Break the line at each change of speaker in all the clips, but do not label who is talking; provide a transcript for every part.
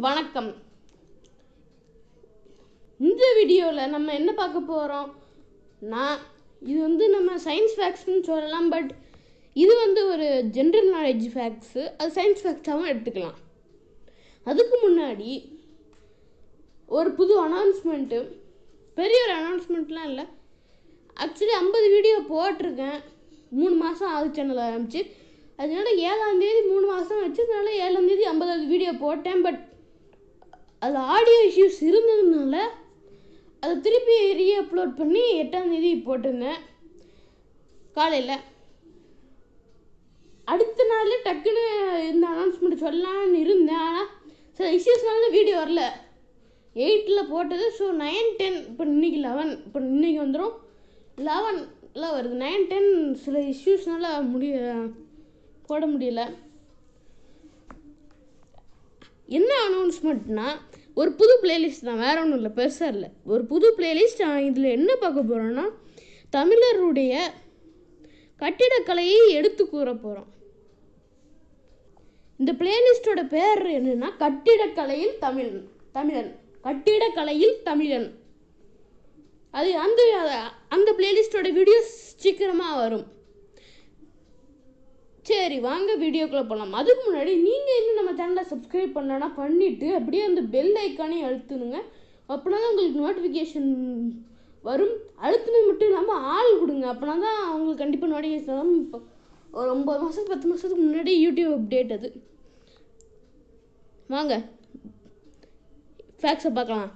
வணக்கம் இந்த வீடியோவில் நம்ம என்ன பார்க்க போகிறோம் நான் இது வந்து நம்ம சயின்ஸ் ஃபேக்ட்ஸ்னு சொல்லலாம் பட் இது வந்து ஒரு ஜென்ரல் நாலேஜ் ஃபேக்ட்ஸு அது சயின்ஸ் ஃபேக்ட்ஸாகவும் எடுத்துக்கலாம் அதுக்கு முன்னாடி ஒரு புது அனௌன்ஸ்மெண்ட்டு பெரிய ஒரு அனௌன்ஸ்மெண்ட்லாம் இல்லை ஆக்சுவலி ஐம்பது வீடியோ போட்டிருக்கேன் மூணு மாதம் ஆகுது சேனல் ஆரம்பிச்சு அதனால ஏழாம் தேதி மூணு மாதம் வச்சதுனால ஏழாம் தேதி ஐம்பதாவது வீடியோ போட்டேன் பட் அது ஆடியோ இஷ்யூஸ் இருந்ததுனால அதை திருப்பி ரீ அப்லோட் பண்ணி எட்டாம் தேதி போட்டிருந்தேன் காலையில் அடுத்த நாள் டக்குன்னு இந்த அனௌன்ஸ்மெண்ட் சொல்லலாம்னு இருந்தேன் ஆனால் சில இஷ்யூஸ்னால வீடியோ வரல எயிட்டில் போட்டது ஸோ நைன் டென் இப்போ இன்னைக்கு லெவன் இப்போ இன்னைக்கு வந்துடும் லெவனில் வருது நைன் டென் சில இஷ்யூஸ்னால முடிய போட முடியல என்ன அனௌன்ஸ்மெண்ட்னா ஒரு புது பிளேலிஸ்ட் தான் வேற ஒன்றும் இல்லை பெருசாக இல்லை ஒரு புது பிளேலிஸ்ட் இதில் என்ன பார்க்க போகிறோன்னா தமிழருடைய கட்டிடக்கலையை எடுத்து கூற போகிறோம் இந்த பிளேலிஸ்டோட பேர் என்னன்னா கட்டிடக்கலையில் தமிழன் தமிழன் கட்டிடக்கலையில் தமிழன் அது அந்த அந்த பிளேலிஸ்டோட வீடியோஸ் சீக்கிரமாக வரும் சரி வாங்க வீடியோக்குள்ளே போகலாம் அதுக்கு முன்னாடி நீங்கள் இன்னும் நம்ம சேனலை சப்ஸ்கிரைப் பண்ணலன்னா பண்ணிவிட்டு அப்படியே அந்த பெல் ஐக்கானையும் அழுத்துனுங்க அப்படின்னா தான் உங்களுக்கு நோட்டிஃபிகேஷன் வரும் அழுத்துனது மட்டும் இல்லாமல் ஆள் கொடுங்க அப்படின்னா தான் உங்களுக்கு கண்டிப்பாக நோட்டிஃபிகேஷன் வரும் இப்போ ஒரு ஒம்பது மாதம் பத்து மாதத்துக்கு முன்னாடி யூடியூப் அப்டேட் அது வாங்க ஃபேக்ஸை பார்க்கலாம்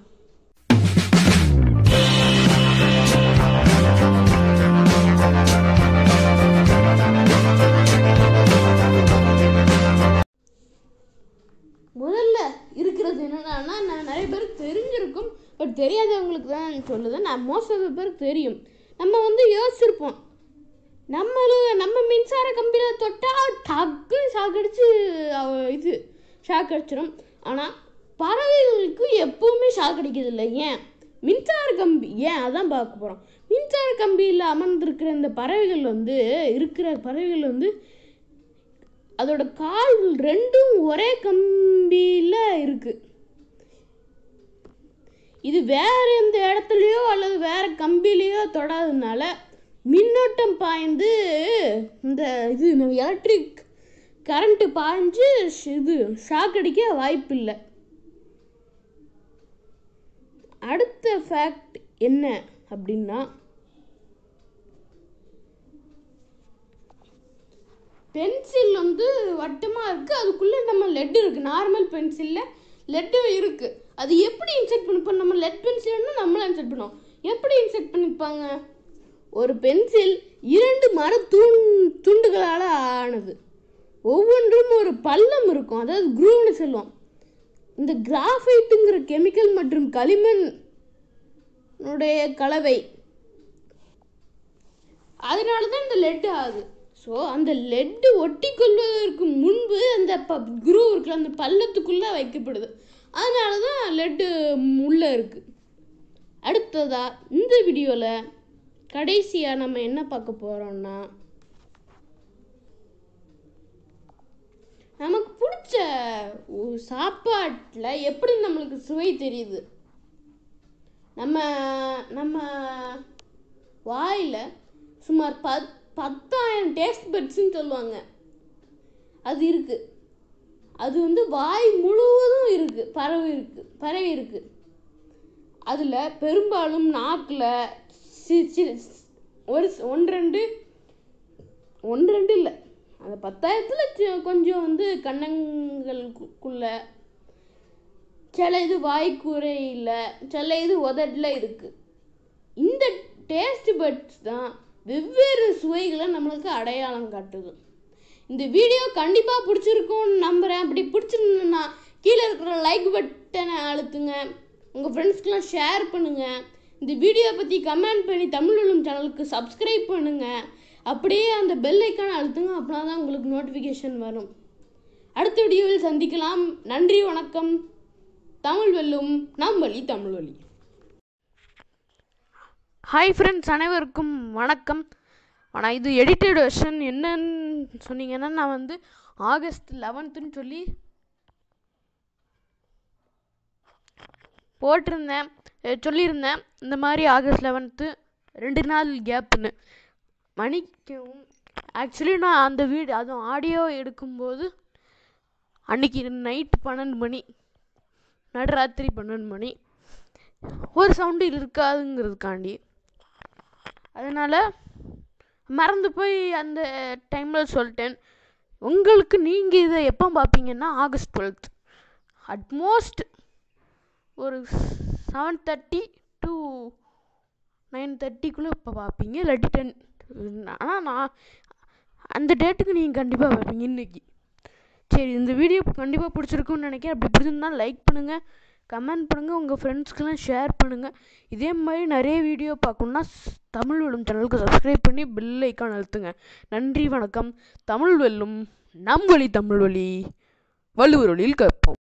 முதல்ல இருக்கிறது என்னன்னா நான் நிறைய பேருக்கு தெரிஞ்சிருக்கும் பட் தெரியாதவங்களுக்கு தான் சொல்லுது நான் மோஸ்ட் ஆஃப் பேருக்கு தெரியும் நம்ம வந்து யோசிச்சிருப்போம் நம்மள நம்ம மின்சார கம்பியில் தொட்டால் டக்கு ஷாக் அடிச்சு அவ- இது ஷாக் அடிச்சிடும் ஆனால் பறவைகளுக்கு எப்பவுமே ஷாக் அடிக்கிறது இல்லை ஏன் மின்சார கம்பி ஏன் அதான் பார்க்க போகிறோம் மின்சார கம்பியில் அமர்ந்திருக்கிற இந்த பறவைகள் வந்து இருக்கிற பறவைகள் வந்து அதோட கால் ரெண்டும் ஒரே கம்பியில் இருக்கு இது வேற எந்த இடத்துலையோ அல்லது வேற கம்பிலேயோ தொடாததுனால மின்னோட்டம் பாய்ந்து இந்த இது எலக்ட்ரிக் கரண்ட்டு பாய்ஞ்சு ஷ்- இது ஷாக் அடிக்க வாய்ப்பு இல்லை அடுத்த ஃபேக்ட் என்ன அப்படின்னா பென்சில் வந்து வட்டமாக இருக்குது அதுக்குள்ளே நம்ம லெட் இருக்குது நார்மல் பென்சிலில் லெட்டு இருக்குது அது எப்படி இன்செர்ட் பண்ணிப்போம் நம்ம லெட் பென்சில்னா நம்மளும் இன்செர்ட் பண்ணுவோம் எப்படி இன்செர்ட் பண்ணிப்பாங்க ஒரு பென்சில் இரண்டு மர தூண் துண்டுகளால் ஆனது ஒவ்வொன்றும் ஒரு பள்ளம் இருக்கும் அதாவது குரூவ்னு சொல்லுவோம் இந்த கிராஃபைட்டுங்கிற கெமிக்கல் மற்றும் களிமண் உடைய கலவை அதனால தான் இந்த லெட் ஆகுது ஸோ அந்த லெட்டு ஒட்டி கொள்வதற்கு முன்பு அந்த ப குரு இருக்குல்ல அந்த பள்ளத்துக்குள்ளே வைக்கப்படுது அதனால தான் லெட்டு உள்ளே இருக்குது அடுத்ததா இந்த வீடியோவில் கடைசியாக நம்ம என்ன பார்க்க போகிறோம்னா நமக்கு பிடிச்ச சாப்பாட்டில் எப்படி நம்மளுக்கு சுவை தெரியுது நம்ம நம்ம வாயில் சுமார் பத் பத்தாயிரம் டேஸ்ட் பட்ஸ்ன்னு சொல்லுவாங்க அது இருக்குது அது வந்து வாய் முழுவதும் இருக்குது பறவை இருக்குது பறவை இருக்குது அதில் பெரும்பாலும் நாக்கில் சி சி ஒரு ஸ்- ஒன்று ரெண்டு ஒன்று ரெண்டு இல்லை அந்த பத்தாயிரத்தில் கொஞ்சம் வந்து கன்னங்களுக்குள்ள சில இது வாய்க்கூரையில் சில இது உதட்டில் இருக்குது இந்த டேஸ்ட் பட்ஸ் தான் வெவ்வேறு சுவைகளை நம்மளுக்கு அடையாளம் காட்டுது இந்த வீடியோ கண்டிப்பாக பிடிச்சிருக்கும்னு நம்புகிறேன் அப்படி பிடிச்சிருந்ததுன்னா கீழே இருக்கிற லைக் பட்டனை அழுத்துங்க உங்கள் ஃப்ரெண்ட்ஸ்க்கெலாம் ஷேர் பண்ணுங்கள் இந்த வீடியோ பற்றி கமெண்ட் பண்ணி தமிழ் உள்ள சேனலுக்கு சப்ஸ்கிரைப் பண்ணுங்கள் அப்படியே அந்த பெல் ஐக்கானை அழுத்துங்க அப்படின்னா தான் உங்களுக்கு நோட்டிஃபிகேஷன் வரும் அடுத்த வீடியோவில் சந்திக்கலாம் நன்றி வணக்கம் தமிழ் வெல்லும் நம் வழி தமிழ் வழி ஹாய் ஃப்ரெண்ட்ஸ் அனைவருக்கும் வணக்கம் ஆனால் இது எடிட்டட் வெர்ஷன் என்னன்னு சொன்னீங்கன்னா நான் வந்து ஆகஸ்ட் லெவன்த்துன்னு சொல்லி போட்டிருந்தேன் அஹ் சொல்லியிருந்தேன் இந்த மாதிரி ஆகஸ்ட் லெவன்த்து ரெண்டு நாள் கேப்புன்னு மன்னிக்கவும் ஆக்சுவலி நான் அந்த வீடு அதுவும் ஆடியோ எடுக்கும்போது அன்னைக்கு நைட் பன்னெண்டு மணி நடுராத்திரி பன்னெண்டு மணி ஒரு சவுண்டு இருக்காதுங்கிறதுக்காண்டி அதனால் மறந்து போய் அந்த டைமில் சொல்லிட்டேன் உங்களுக்கு நீங்கள் இதை எப்போ பார்ப்பீங்கன்னா ஆகஸ்ட் டுவெல்த் அட்மோஸ்ட் ஒரு செவன் தேர்ட்டி டு நைன் தேர்ட்டிக்குள்ளே இப்போ பார்ப்பீங்க இல்லாட்டி டென் ஆனால் நான் அந்த டேட்டுக்கு நீங்கள் கண்டிப்பாக பார்ப்பீங்க இன்னைக்கு சரி இந்த வீடியோ கண்டிப்பாக பிடிச்சிருக்குன்னு நினைக்கிறேன் அப்படி பிடிச்சிருந்தா லைக் பண்ணுங்கள் கமெண்ட் பண்ணுங்கள் உங்கள் ஃப்ரெண்ட்ஸ்க்கெலாம் ஷேர் பண்ணுங்கள் இதே மாதிரி நிறைய வீடியோ பார்க்கணுன்னா ஸ்- தமிழ் வெல்லும் சேனலுக்கு சப்ஸ்கிரைப் பண்ணி பெல் ஐக்கான் அழுத்துங்க நன்றி வணக்கம் தமிழ் வெல்லும் நம் வழி தமிழ் வழி வள்ளுவர் வழியில் கற்போம்